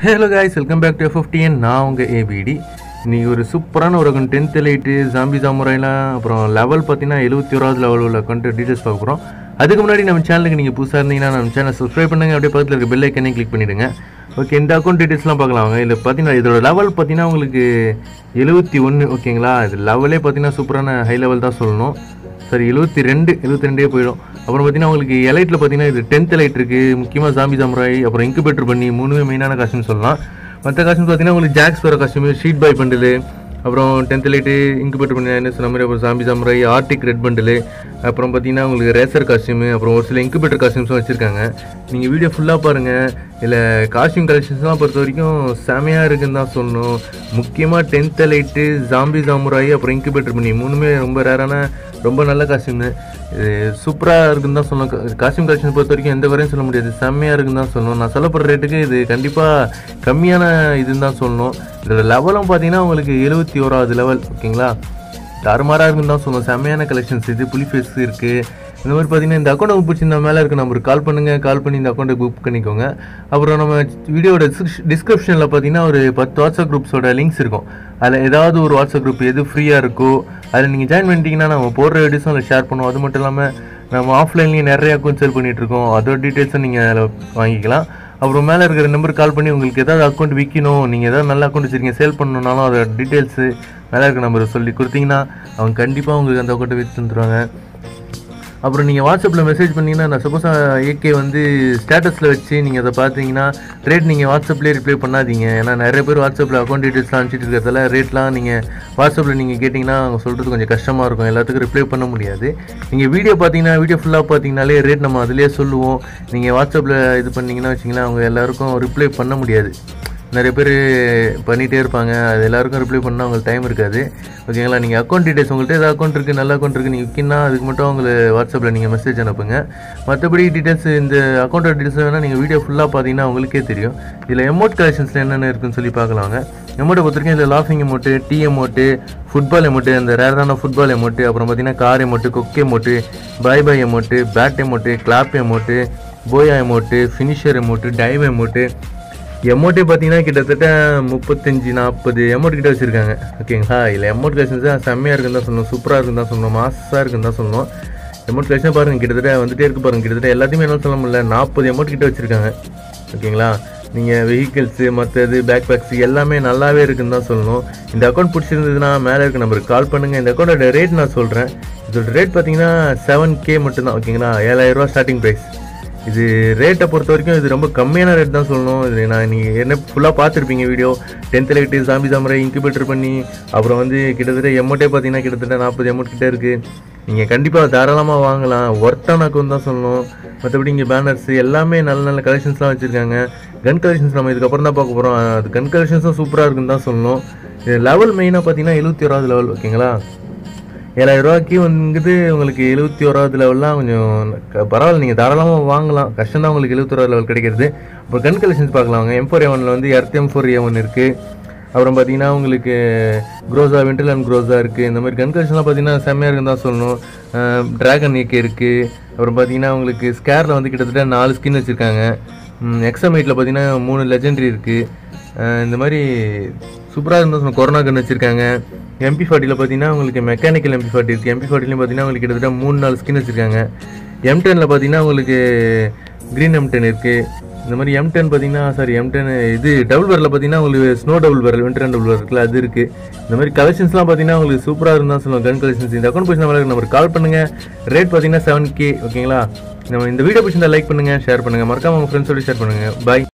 hello guys welcome back to fifteen நான் உங்கள் ABD இன்னைக்கு ஒரு சூப்பரான ஒரு அக்கௌண்ட் டென்த் லைட்டு ஜாம்பி ஜாமுரைலாம் அப்புறம் லெவல் பார்த்தீங்கன்னா எழுபத்தி ஓராவது லெவல் உள்ள அக்கௌண்ட் டீட்டெயில்ஸ் பார்க்க போகிறோம் அதுக்கு முன்னாடி நம்ம சேனலுக்கு நீங்கள் புதுசாக இருந்தீங்கன்னா நம்ம சேனல் சப்ஸ்கிரைப் பண்ணுங்க அப்படியே பக்கத்தில் இருக்க பெல் ஐக்கனே கிளிக் பண்ணிவிடுங்க ஓகே இந்த அக்கௌண்ட் டீட்டெயில்ஸ்லாம் பார்க்கலாம் வாங்க இதில் பார்த்தீங்கன்னா இதோட லெவல் பார்த்தீங்கன்னா உங்களுக்கு எழுபத்தி ஒன்று ஓகேங்களா இது லெவலே பார்த்தீங்கன்னா சூப்பரான ஹை லெவல் தான் சொல்லணும் சரி எழுபத்தி ரெண்டு எழுபத்தி ரெண்டே போயிடும் அப்புறம் பார்த்தீங்கன்னா உங்களுக்கு எலைட்டில் பார்த்தீங்கன்னா இது டென்த் எலைட் இருக்குது முக்கியமாக ஜாம்பி ஜாம்ராய் அப்புறம் இன்குபேட்டர் பண்ணி மூணுமே மெயினான காஸ்டியூம் சொல்லலாம் மற்ற காஸ்டியூம் பார்த்தீங்கன்னா உங்களுக்கு ஜாக்ஸ் வர காஸ்டியூம் ஷீட் பாய் பண்டிலு அப்புறம் டென்த் லைட்டு இன்குபேட்டர் பண்ணி என்ன சொன்ன மாதிரி அப்புறம் zombie samurai arctic red bundle அப்புறம் பார்த்தீங்கன்னா உங்களுக்கு ரேசர் காஸ்டியூமு அப்புறம் ஒரு சில இன்குபேட்டர் காஸ்டியூம்ஸும் வச்சுருக்காங்க நீங்கள் வீடியோ ஃபுல்லாக பாருங்கள் இதில் காஸ்டியூம் கலெக்ஷன்ஸ்லாம் பொறுத்த வரைக்கும் செமையாக இருக்குன்னு தான் சொல்லணும் முக்கியமாக டென்த் லைட்டு ஜாம்பி ஜாமுராய் அப்புறம் இன்குபேட்டர் பண்ணி மூணுமே ரொம்ப ரேரான ரொம்ப நல்ல காஸ்டியூமு இது சூப்பராக இருக்குன்னு தான் சொல்லணும் காஸ்டியூம் கலெக்ஷன் பொறுத்த வரைக்கும் எந்த குறையும் சொல்ல முடியாது செம்மையாக இருக்குன்னு தான் சொல்லணும் நான் சொல்லப்படுற ரேட்டுக்கு இது கண்டிப்பாக கம்மியான இதுன்னு தான் சொல்லணும் இதோட லெவலும் பார்த்தீங்கன்னா உங்களுக்கு எழுபத்தி ஓராவது லெவல் ஓகேங்களா தாறுமாறாக இருக்குன்னு தான் சொல்லணும் செம்மையான கலெக்ஷன்ஸ் இது புலி ஃபேஸ் இருக்குது இந்த மாதிரி பார்த்தீங்கன்னா இந்த அக்கௌண்ட் உங்களுக்கு பிடிச்சிருந்தா மேலே இருக்க நம்பருக்கு கால் பண்ணுங்கள் கால் பண்ணி இந்த அக்கௌண்ட்டை புக் பண்ணிக்கோங்க அப்புறம் நம்ம வீடியோட டிஸ்கிரிப்ஷனில் பார்த்தீங்கன்னா ஒரு பத்து வாட்ஸ்அப் குரூப்ஸோட லிங்க்ஸ் இருக்கும் அதில் ஏதாவது ஒரு வாட்ஸ்அப் குரூப் எது ஃப்ரீயாக இருக்கோ அதில் நீங்கள் ஜாயின் பண்ணிட்டீங்கன்னா நம்ம போடுற வீடியோஸும் அதில் ஷேர் பண்ணுவோம் அது மட்டும் இல்லாமல் நம்ம ஆஃப்லைன்லேயும் நிறைய அக்கௌண்ட் சேல் பண்ணிகிட்டு இருக்கோம் அதோட டீட்டெயில்ஸும் நீங்கள் அதில் வாங்கிக்கலாம் அப்புறம் மேலே இருக்கிற நம்பர் கால் பண்ணி உங்களுக்கு ஏதாவது அக்கௌண்ட் விற்கணும் நீங்கள் ஏதாவது நல்ல அக்கௌண்ட் வச்சுருக்கீங்க சேல் பண்ணணுன்னாலும் அதோட டீட்டெயில்ஸு மேலே இருக்கிற நம்பர் சொல்லி கொடுத்தீங்கன்னா அவங்க கண்டிப்பாக உங்களுக்கு அந்த அக்கௌண்ட்டை விற்று தந்துடுவாங்க அப்புறம் நீங்கள் வாட்ஸ்அப்பில் மெசேஜ் பண்ணிங்கன்னா நான் சப்போஸ் ஏகே வந்து ஸ்டேட்டஸில் வச்சு நீங்கள் அதை பார்த்தீங்கன்னா ரேட் நீங்கள் வாட்ஸ்அப்லேயே ரிப்ளை பண்ணாதீங்க ஏன்னா நிறைய பேர் வாட்ஸ்அப்பில் அக்கௌண்ட் டீட்டெயில்ஸ்லாம் அனுப்பிச்சிட்டு இருக்கிறதால ரேட்லாம் நீங்கள் வாட்ஸ்அப்பில் நீங்கள் கேட்டிங்கன்னா அவங்க சொல்கிறது கொஞ்சம் கஷ்டமாக இருக்கும் எல்லாத்துக்கும் ரிப்ளை பண்ண முடியாது நீங்கள் வீடியோ பார்த்தீங்கன்னா வீடியோ ஃபுல்லாக பார்த்தீங்கனாலே ரேட் நம்ம அதிலே சொல்லுவோம் நீங்கள் வாட்ஸ்அப்பில் இது பண்ணிங்கன்னா வச்சிங்கன்னா அவங்க எல்லாருக்கும் ரிப்ளை பண்ண முடியாது நிறைய பேர் பண்ணிகிட்டே இருப்பாங்க அது எல்லாருக்கும் ரிப்ளை பண்ணால் உங்களுக்கு டைம் இருக்காது ஓகேங்களா நீங்கள் அக்கௌண்ட் டீடைல்ஸ் உங்கள்கிட்ட ஏதாவது அக்கௌண்ட் இருக்குது நல்ல அக்கௌண்ட் இருக்குது நீங்கள் விற்கினா அதுக்கு மட்டும் உங்களை வாட்ஸ்அப்பில் நீங்கள் மெசேஜ் அனுப்புங்க மற்றபடி டீட்டெயில்ஸ் இந்த அக்கௌண்ட்டோட டீட்டெயில்ஸ் வேணால் நீங்கள் வீடியோ ஃபுல்லாக பார்த்தீங்கன்னா உங்களுக்கே தெரியும் இதில் எமௌண்ட் கலெக்ஷன்ஸில் என்னென்ன இருக்குன்னு சொல்லி பார்க்கலாங்க எமௌண்ட்டை பொறுத்த வரைக்கும் இதில் லாஃபிங் emote T emote football emote அந்த ரேரான ஃபுட்பால் எமௌண்ட்டு அப்புறம் பார்த்தீங்கன்னா கார் எமௌண்ட்டு கொக் emote bye bye emote bat emote clap emote போயா emote finisher emote dive emote emote பார்த்தீங்கன்னா கிட்டத்தட்ட முப்பத்தஞ்சு நாற்பது எமௌண்ட் கிட்ட வச்சுருக்காங்க ஓகேங்களா இல்லை எமௌண்ட் கலெக்ஷன்ஸ் தான் செம்மையாக இருக்குன்னு தான் சொல்லணும் சூப்பராக இருக்குன்னு தான் சொல்லணும் மாசாக இருக்குன்னு தான் சொல்லணும் எமௌண்ட் கலெக்ஷன் பாருங்கள் கிட்டத்தட்ட வந்துட்டே இருக்கு பாருங்கள் கிட்டத்தட்ட எல்லாத்தையுமே என்ன சொல்ல முடியல நாற்பது எமௌண்ட் கிட்ட வச்சுருக்காங்க ஓகேங்களா நீங்கள் வெஹிக்கிள்ஸு மற்றது பேக் பேக்ஸ் எல்லாமே நல்லாவே இருக்குன்னு தான் சொல்லணும் இந்த அக்கௌண்ட் பிடிச்சிருந்ததுன்னா மேலே இருக்க நம்பருக்கு கால் பண்ணுங்கள் இந்த அக்கௌண்ட்டோட ரேட் நான் சொல்கிறேன் இதோட ரேட் பார்த்தீங்கன்னா செவன் கே மட்டும்தான் ஓகேங்களா ஏழாயிரரூவா ஸ்டார்டிங் ப்ரைஸ் இது ரேட்டை பொறுத்த வரைக்கும் இது ரொம்ப கம்மியான ரேட் தான் சொல்லணும் இது நான் நீங்கள் என்ன ஃபுல்லாக பார்த்துருப்பீங்க video tenth light zombie samurai incubator பண்ணி அப்புறம் வந்து கிட்டத்தட்ட எமௌண்ட்டே பார்த்தீங்கன்னா கிட்டத்தட்ட நாற்பது எமௌண்ட் கிட்டே இருக்குது நீங்கள் கண்டிப்பாக தாராளமாக வாங்கலாம் ஒர்த்தான அக்கௌண்ட் தான் சொல்லணும் மற்றபடி இங்கே பேனர்ஸ் எல்லாமே நல்ல நல்ல கலெக்ஷன்ஸ்லாம் வச்சுருக்காங்க கன் கலெக்ஷன்ஸ் நம்ம இதுக்கப்புறம் தான் பார்க்க போகிறோம் அது கன் கலெக்ஷன்ஸும் சூப்பராக இருக்குன்னு தான் சொல்லணும் இது லெவல் மெயினாக பார்த்தீங்கன்னா எழுபத்தி ஓராவது லெவல் ஓகேங்களா ஏழாயிரம் ரூபாய்க்கு வந்துட்டு உங்களுக்கு எழுபத்தி ஓராவது லெவல்லாம் கொஞ்சம் க- பரவாயில்ல நீங்கள் தாராளமாக வாங்கலாம் கஷ்டம் தான் உங்களுக்கு எழுபத்தி ஓராவது லெவல் கிடைக்கிறது அப்புறம் கன் கலெக்ஷன்ஸ் பார்க்கலாம் எம் ஃபோர் ஏவனில் வந்து எர்த் எம் ஃபோர் ஏவன் இருக்குது அப்புறம் பார்த்தீங்கன்னா உங்களுக்கு க்ரோஸா வென்ட்ரல் அண்ட் க்ரோஸா இருக்குது இந்த மாதிரி கன் கலெக்ஷன்லாம் பார்த்தீங்கன்னா செம்மையாக இருக்குன்னு தான் சொல்லணும் ட்ராகன் ஏகே இருக்குது அப்புறம் பார்த்தீங்கன்னா உங்களுக்கு ஸ்கேரில் வந்து கிட்டத்தட்ட நாலு ஸ்கின் வச்சுருக்காங்க எக்ஸாமைட்டில் பார்த்தீங்கன்னா மூணு லெஜெண்டரி இருக்குது இந்த மாதிரி சூப்பராக இருந்தால் சொல்லணும் கொரோனா கன் வச்சுருக்காங்க எம்பி ஃபார்ட்டியில் பார்த்தீங்கன்னா உங்களுக்கு மெக்கானிக்கல் எம்பி ஃபார்ட்டி இருக்குது எம்பி ஃபார்ட்டிலையும் பார்த்தீங்கன்னா உங்களுக்கு கிட்டத்தட்ட மூணு நாலு ஸ்கின் வச்சுருக்காங்க எம் டெனில் பார்த்தீங்கன்னா உங்களுக்கு க்ரீன் எம் டென் இருக்குது இந்த மாதிரி எம் டென் பார்த்தீங்கன்னா சாரி எம் டென் இது டபுள் பேரில் பார்த்தீங்கன்னா உங்களுக்கு snow double barrel winter double barrel இருக்குல்ல அது இருக்குது இந்த மாதிரி கலெக்ஷன்ஸ்லாம் பார்த்தீங்கன்னா உங்களுக்கு சூப்பராக இருந்தால் சொல்லுவாங்க கன் கலெக்ஷன்ஸ் இந்த அக்கௌண்ட் பிடிச்ச நம்பருக்கு நம்பருக்கு கால் பண்ணுங்கள் ரேட் பார்த்தீங்கன்னா செவன் கே ஓகேங்களா நம்ம இந்த வீடியோ பிடிச்சிருந்தா லைக் பண்ணுங்கள் ஷேர் பண்ணுங்கள் மறக்காம உங்கள் ஃப்ரெண்ட்ஸோட ஷேர் பண்ணுங்கள் பாய்